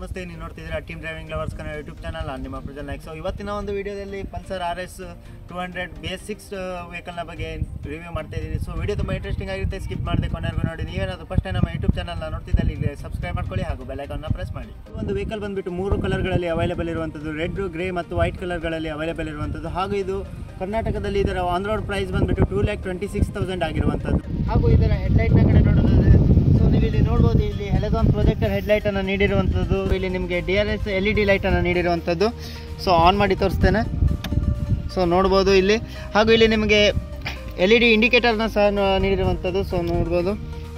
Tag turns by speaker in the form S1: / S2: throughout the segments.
S1: ನಮಸ್ತೆ ನೀವು ನೋಡ್ತಿದ್ದೀರಾ team driving lovers Kannada YouTube channel ನಾನು ನಿಮ್ಮ ಪ್ರಜಲ್ ನಾಯ್ಕ್ ಸೊ ಇವತ್ತಿನ ಒಂದು ವಿಡಿಯೋದಲ್ಲಿ Pulsar R S two hundred B S six ವೆಹಿಕಲ್ನ ಬಗ್ಗೆ ರಿವ್ಯೂ ಮಾಡ್ತಾ ಇದ್ದೀನಿ ಸೊ ವಿಡಿಯೋ ತುಂಬ ಇಂಟ್ರೆಸ್ಟಿಂಗ್ ಆಗಿರುತ್ತೆ ಸ್ಕಿಪ್ ಮಾಡದೆ ಕೊನೆವರೆಗೂ ನೋಡಿ ನೀವೇನಾದ್ರು ಫಸ್ಟ್ ನಮ್ಮ ಯೂಟ್ಯೂಬ್ ಚಾನಲ್ನ ನೋಡ್ತಿದ್ದಲ್ಲಿ ಈಗ ಸಬ್ಸ್ಕ್ರೈಬ್ ಮಾಡ್ಕೊಳ್ಳಿ ಹಾಗೂ ಬೆಲ್ಲೈಕನ್ನ ಪ್ರೆಸ್ ಮಾಡಿ ಈ ಒಂದು ವೆಹಿಕಲ್ ಬಂದುಬಿಟ್ಟು ಮೂರು ಕಲರ್ಗಳಲ್ಲಿ ಅವೈಲೇಬಲ್ ಇರುವಂಥದ್ದು ರೆಡ್ ಗ್ರೇ ಮತ್ತು ವೈಟ್ ಕಲರ್ಗಳಲ್ಲಿ ಅವೈಲೇಬಲ್ ಇರುವಂಥದ್ದು ಹಾಗೂ ಇದು ಕರ್ನಾಟಕದಲ್ಲಿ ಇದರ ಆನ್ ರೋಡ್ ಪ್ರೈಸ್ ಬಂದುಬಿಟ್ಟು two lakh twenty six thousand ಆಗಿರುವಂಥದ್ದು ಹಾಗೂ ಇದರ ಹೆಡ್ಲೈಟ್ನ ಕಡೆ ನೋಡೋದಾದ್ರೆ ಸೊ ನೀವು ಇಲ್ಲಿ ನೋಡ್ಬೋದು ಇಲ್ಲಿ ಹೆಲೆಗಾನ್ ಪ್ರೊಜೆಕ್ಟರ್ ಹೆಡ್ಲೈಟ್ ಅನ್ನು ನೀಡಿರುವಂಥದ್ದು ಇಲ್ಲಿ ನಿಮಗೆ D R S L E D light ಅನ್ನು ನೀಡಿರುವಂಥದ್ದು ಸೊ ಆನ್ ಮಾಡಿ ತೋರಿಸ್ತೇನೆ ಸೊ ನೋಡ್ಬೋದು ಇಲ್ಲಿ ಹಾಗೂ ಇಲ್ಲಿ ನಿಮಗೆ ಎಲ್ ಇ ಡಿ ಇಂಡಿಕೇಟರ್ನ ಸಹ ನ- ನೀಡಿರುವಂಥದ್ದು ಸೊ ನೋಡ್ಬೋದು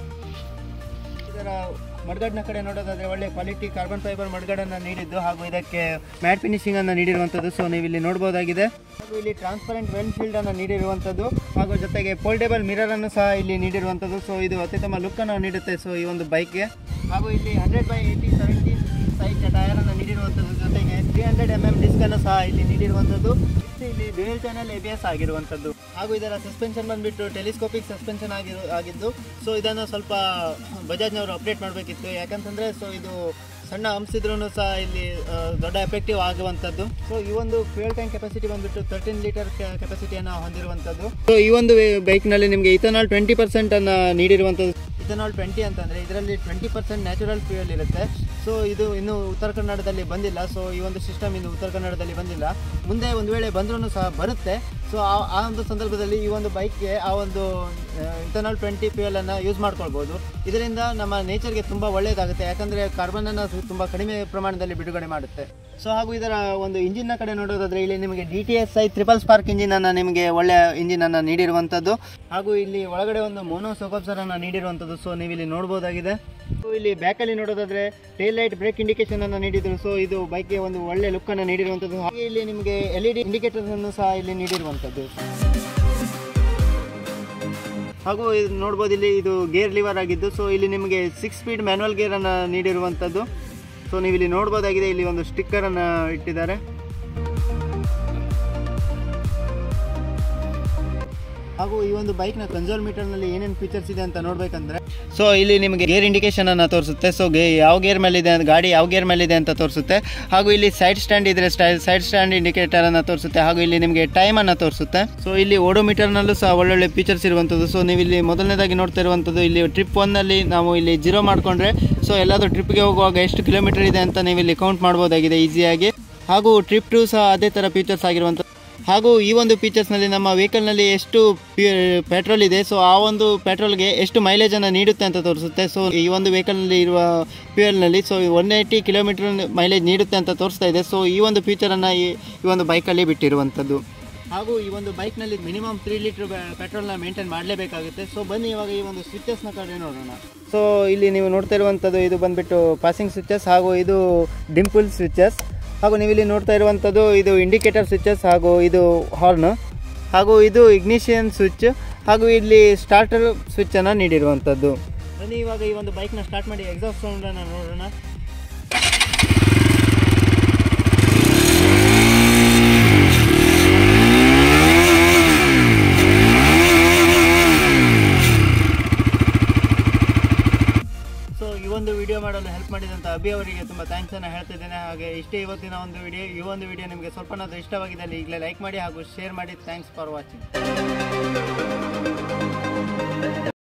S1: ಇದರ ಮಡ್ಗಾಡ್ನ ಕಡೆ ನೋಡೋದಾದ್ರೆ ಒಳ್ಳೆ ಕ್ವಾಲಿಟಿ ಕಾರ್ಬನ್ ಫೈಬರ್ ಮಡ್ಗಾಡನ್ನು ನೀಡಿದ್ದು ಹಾಗೂ ಇದಕ್ಕೆ ಮ್ಯಾಟ್ ಫಿನಿಶಿಂಗ್ ಅನ್ನು ನೀಡಿರುವಂಥದ್ದು ಸೊ ನೀವು ಇಲ್ಲಿ ನೋಡ್ಬೋದಾಗಿದೆ ಹಾಗೂ ಇಲ್ಲಿ ಟ್ರಾನ್ಸ್ಪರೆಂಟ್ ವೆಲ್ ಫೀಲ್ಡ್ ಅನ್ನು ನೀಡಿರುವಂಥದ್ದು ಹಾಗೂ ಜೊತೆಗೆ ಫೋಲ್ಡೇಬಲ್ ಮಿರರ್ ಅನ್ನು ಸಹ ಇಲ್ಲಿ ನೀಡಿರುವಂಥದ್ದು ಸೊ ಇದು ಅತ್ಯುತ್ತಮ ಲುಕ್ ಅನ್ನು ನೀಡುತ್ತೆ ಸೊ ಈ ಒಂದು ಬೈಕ್ಗೆ ಹಾಗೂ ಇಲ್ಲಿ hundred by eighty seventy size tyre ಅನ್ನು ನೀಡಿರುವಂಥದ್ದು ಜೊತೆಗೆ three hundred M M disc ಅನ್ನು ಸಹ ಇಲ್ಲಿ ನೀಡಿರುವಂಥದ್ದು ಇದು ಇಲ್ಲಿ dual channel A B S ಆಗಿರುವಂಥದ್ದು ಹಾಗೂ ಇದರ ಸಸ್ಪೆನ್ಷನ್ ಬಂದ್ಬಿಟ್ಟು ಟೆಲಿಸ್ಕೋಪಿಕ್ ಸಸ್ಪೆನ್ಷನ್ ಆಗಿರು ಆಗಿದ್ದು ಸೊ ಇದನ್ನು ಸ್ವಲ್ಪ ಬಜಾಜ್ನವರು ಅಪ್ಡೇಟ್ ಮಾಡಬೇಕಿತ್ತು ಯಾಕಂತಂದರೆ ಸೊ ಇದು ಸಣ್ಣ ಹಂಸಿದ್ರೂ ಸಹ ಇಲ್ಲಿ ಆ, ದೊಡ್ಡ ಎಫೆಕ್ಟಿವ್ ಆಗುವಂಥದ್ದು ಸೊ ಈ ಒಂದು ಫ್ಯೂಯಲ್ ಟ್ಯಾಂಕ್ ಕೆಪಾಸಿಟಿ ಬಂದ್ಬಿಟ್ಟು ತರ್ಟೀನ್ ಲೀಟರ್ ಕೆಪಾಸಿಟಿಯನ್ನು ಹೊಂದಿರುವಂಥದ್ದು ಸೊ ಈ ಒಂದು ಬೈಕ್ನಲ್ಲಿ ನಿಮಗೆ ಇಥನಾಲ್ ಟ್ವೆಂಟಿ ಪರ್ಸೆಂಟನ್ನು ನೀಡಿರುವಂಥದ್ದು ಇಥನಾಲ್ ಟ್ವೆಂಟಿ ಅಂತಂದರೆ ಇದರಲ್ಲಿ ಟ್ವೆಂಟಿ ಪರ್ಸೆಂಟ್ ನ್ಯಾಚುರಲ್ ಫ್ಯೂಯಲ್ ಇರುತ್ತೆ ಸೊ ಇದು ಇನ್ನು ಉತ್ತರ ಕನ್ನಡದಲ್ಲಿ ಬಂದಿಲ್ಲ ಸೊ ಈ ಒಂದು ಸಿಸ್ಟಮ್ ಇನ್ನು ಉತ್ತರ ಕನ್ನಡದಲ್ಲಿ ಬಂದಿಲ್ಲ ಮುಂದೆ ಒಂದು ವೇಳೆ ಬಂದ್ರೂ ಸಹ ಬರುತ್ತೆ ಸೊ ಆ ಆ ಒಂದು ಸಂದರ್ಭದಲ್ಲಿ ಈ ಒಂದು ಬೈಕ್ಗೆ ಆ ಒಂದು ಇಥನಾಲ್ ಟ್ವೆಂಟಿ ಫ್ಯೂಯಲನ್ನು ಯೂಸ್ ಮಾಡ್ಕೊಳ್ಬೋದು ಇದರಿಂದ ನಮ್ಮ ನೇಚರ್ಗೆ ತುಂಬ ಒಳ್ಳೆಯದಾಗುತ್ತೆ ಯಾಕಂದರೆ ಕಾರ್ಬನನ್ನು ತುಂಬ ಕಡಿಮೆ ಪ್ರಮಾಣದಲ್ಲಿ ಬಿಡುಗಡೆ ಮಾಡುತ್ತೆ ಸೊ ಹಾಗೂ ಇದರ ಒಂದು ಇಂಜಿನ್ನ ಕಡೆ ನೋಡೋದಾದ್ರೆ ಇಲ್ಲಿ ನಿಮಗೆ D T S I triple spark ಇಂಜಿನನ್ನು ನಿಮಗೆ ಒಳ್ಳೆಯ ಇಂಜಿನನ್ನು ನೀಡಿರುವಂಥದ್ದು ಹಾಗೂ ಇಲ್ಲಿ ಒಳಗಡೆ ಒಂದು ಮೋನೋ ಸೊಕೊಪ್ಸರನ್ನು ನೀಡಿರುವಂಥದ್ದು ಸೊ ನೀವು ಇಲ್ಲಿ ನೋಡ್ಬೋದಾಗಿದೆ ಸೊ ಇಲ್ಲಿ ಬ್ಯಾಕಲ್ಲಿ ನೋಡೋದಾದ್ರೆ ಟೇಲ್ ಲೈಟ್ ಬ್ರೇಕ್ ಇಂಡಿಕೇಶನ್ ಅನ್ನು ನೀಡಿದ್ರು ಸೊ ಇದು ಬೈಕ್ಗೆ ಒಂದು ಒಳ್ಳೆ ಲುಕ್ ಅನ್ನು ನೀಡಿರುವಂಥದ್ದು ಹಾಗೆ ಇಲ್ಲಿ ನಿಮಗೆ ಎಲ್ ಇ ಡಿ ಇಂಡಿಕೇಟರ್ ಅನ್ನು ಸಹ ಇಲ್ಲಿ ನೀಡಿರುವಂಥದ್ದು ಹಾಗೂ ಇದು ನೋಡ್ಬೋದು ಇಲ್ಲಿ ಇದು ಗೇರ್ ಲಿವರ್ ಆಗಿದ್ದು ಸೊ ಇಲ್ಲಿ ನಿಮಗೆ ಸಿಕ್ಸ್ ಸ್ಪೀಡ್ ಮ್ಯಾನುವಲ್ ಗೇರನ್ನು ನೀಡಿರುವಂಥದ್ದು ಸೊ ನೀವು ಇಲ್ಲಿ ನೋಡ್ಬೋದಾಗಿದೆ ಇಲ್ಲಿ ಒಂದು ಸ್ಟಿಕ್ಕರನ್ನು ಇಟ್ಟಿದ್ದಾರೆ ಹಾಗೂ ಈ ಒಂದು ಬೈಕ್ನ ಕನ್ಸೋಲ್ ಮೀಟರ್ನಲ್ಲಿ ಏನೇನು ಫೀಚರ್ಸ್ ಇದೆ ಅಂತ ನೋಡಬೇಕಂದ್ರೆ ಸೊ ಇಲ್ಲಿ ನಿಮಗೆ ಗೇರ್ ಇಂಡಿಕೇಶನ್ ಅನ್ನು ತೋರಿಸುತ್ತೆ ಸೊ ಗೆ ಯಾವ ಗೇರ್ ಮೇಲಿದೆ ಅಂತ ಗಾಡಿ ಯಾವ ಗೇರ್ ಮೇಲಿದೆ ಅಂತ ತೋರಿಸುತ್ತೆ ಹಾಗೂ ಇಲ್ಲಿ ಸೈಡ್ ಸ್ಟ್ಯಾಂಡ್ ಇದ್ರೆ ಸೈಡ್ ಸ್ಟ್ಯಾಂಡ್ ಇಂಡಿಕೇಟರ್ ಅನ್ನು ತೋರಿಸುತ್ತೆ ಹಾಗೂ ಇಲ್ಲಿ ನಿಮಗೆ ಟೈಮ್ ಅನ್ನು ತೋರಿಸುತ್ತೆ ಸೊ ಇಲ್ಲಿ ಓಡೋಮೀಟರ್ನಲ್ಲೂ ಸಹ ಒಳ್ಳೊಳ್ಳೆ ಫೀಚರ್ಸ್ ಇರುವಂಥದ್ದು ಸೊ ನೀವು ಇಲ್ಲಿ ಮೊದಲನೇದಾಗಿ ನೋಡ್ತಾ ಇರುವಂಥದ್ದು ಇಲ್ಲಿ ಟ್ರಿಪ್ ಒನ್ನಲ್ಲಿ ನಾವು ಇಲ್ಲಿ ಜೀರೋ ಮಾಡಿಕೊಂಡ್ರೆ ಸೊ ಎಲ್ಲಾದರೂ ಟ್ರಿಪ್ಗೆ ಹೋಗುವಾಗ ಎಷ್ಟು ಕಿಲೋಮೀಟರ್ ಇದೆ ಅಂತ ನೀವು ಇಲ್ಲಿ ಕೌಂಟ್ ಮಾಡ್ಬೋದಾಗಿದೆ ಈಸಿಯಾಗಿ ಹಾಗೂ ಟ್ರಿಪ್ ಟು ಸಹ ಅದೇ ಥರ ಫೀಚರ್ಸ್ ಆಗಿರುವಂಥ ಹಾಗೂ ಈ ಒಂದು ಫೀಚರ್ಸ್ನಲ್ಲಿ ನಮ್ಮ ವೆಹಿಕಲ್ನಲ್ಲಿ ಎಷ್ಟು ಪೆಟ್ರೋಲ್ ಇದೆ ಸೊ ಆ ಒಂದು ಪೆಟ್ರೋಲ್ಗೆ ಎಷ್ಟು ಮೈಲೇಜನ್ನು ನೀಡುತ್ತೆ ಅಂತ ತೋರಿಸುತ್ತೆ ಸೊ ಈ ಒಂದು ವೆಹಿಕಲ್ನಲ್ಲಿ ಇರುವ ಫ್ಯೂಯಲ್ನಲ್ಲಿ so one eighty kilometre mileage ನೀಡುತ್ತೆ ಅಂತ ತೋರಿಸ್ತಾ ಇದೆ ಸೊ ಈ ಒಂದು ಫೀಚರನ್ನು ಈ ಈ ಒಂದು ಬೈಕಲ್ಲಿ ಬಿಟ್ಟಿರುವಂಥದ್ದು ಹಾಗೂ ಈ ಒಂದು ಬೈಕ್ನಲ್ಲಿ ಮಿನಿಮಮ್ ತ್ರೀ ಲೀಟ್ರ್ ಪೆಟ್ರೋಲ್ನ ಮೇಂಟೈನ್ ಮಾಡಲೇಬೇಕಾಗುತ್ತೆ ಸೊ ಬನ್ನಿ ಇವಾಗ ಈ ಒಂದು ಸ್ವಿಚಸ್ನ ಕಡೆ ನೋಡೋಣ ಸೊ ಇಲ್ಲಿ ನೀವು ನೋಡ್ತಾ ಇರುವಂಥದ್ದು ಇದು ಬಂದುಬಿಟ್ಟು ಪಾಸಿಂಗ್ ಸ್ವಿಚಸ್ ಹಾಗೂ ಇದು ಡಿಂಪಲ್ ಸ್ವಿಚಸ್ ಹಾಗೂ ನೀವು ಇಲ್ಲಿ ನೋಡ್ತಾ ಇರುವಂಥದ್ದು ಇದು ಇಂಡಿಕೇಟರ್ ಸ್ವಿಚಸ್ ಹಾಗೂ ಇದು ಹಾರ್ನ್ ಹಾಗೂ ಇದು ಇಗ್ನಿಷಿಯನ್ ಸ್ವಿಚ್ ಹಾಗೂ ಇಲ್ಲಿ ಸ್ಟಾರ್ಟರ್ ಸ್ವಿಚ್ಚನ್ನು ನೀಡಿರುವಂಥದ್ದು ಬನ್ನಿ ಇವಾಗ ಈ ಒಂದು ಬೈಕ್ನ ಸ್ಟಾರ್ಟ್ ಮಾಡಿ ಎಕ್ಸಾಸ್ಟ್ ಸೌಂಡನ್ನು ನೋಡೋಣ ಸೊ ಈ ಒಂದು ವಿಡಿಯೋ ಮಾಡಲು ಹೆಲ್ಪ್ ಮಾಡಿದಂಥ ಅಭಿ ಅವರಿಗೆ ತುಂಬ ಥ್ಯಾಂಕ್ಸನ್ನು ಹೇಳ್ತಿದ್ದೇನೆ ಹಾಗೆ ಇಷ್ಟೇ ಇವತ್ತಿನ ಒಂದು ವಿಡಿಯೋ ಈ ಒಂದು ವಿಡಿಯೋ ನಿಮಗೆ ಸ್ವಲ್ಪನಾದರೂ ಇಷ್ಟವಾಗಿದ್ದಲ್ಲಿ ಈಗಲೇ ಲೈಕ್ ಮಾಡಿ ಹಾಗೂ ಶೇರ್ ಮಾಡಿ ಥ್ಯಾಂಕ್ಸ್ ಫಾರ್ ವಾಚಿಂಗ್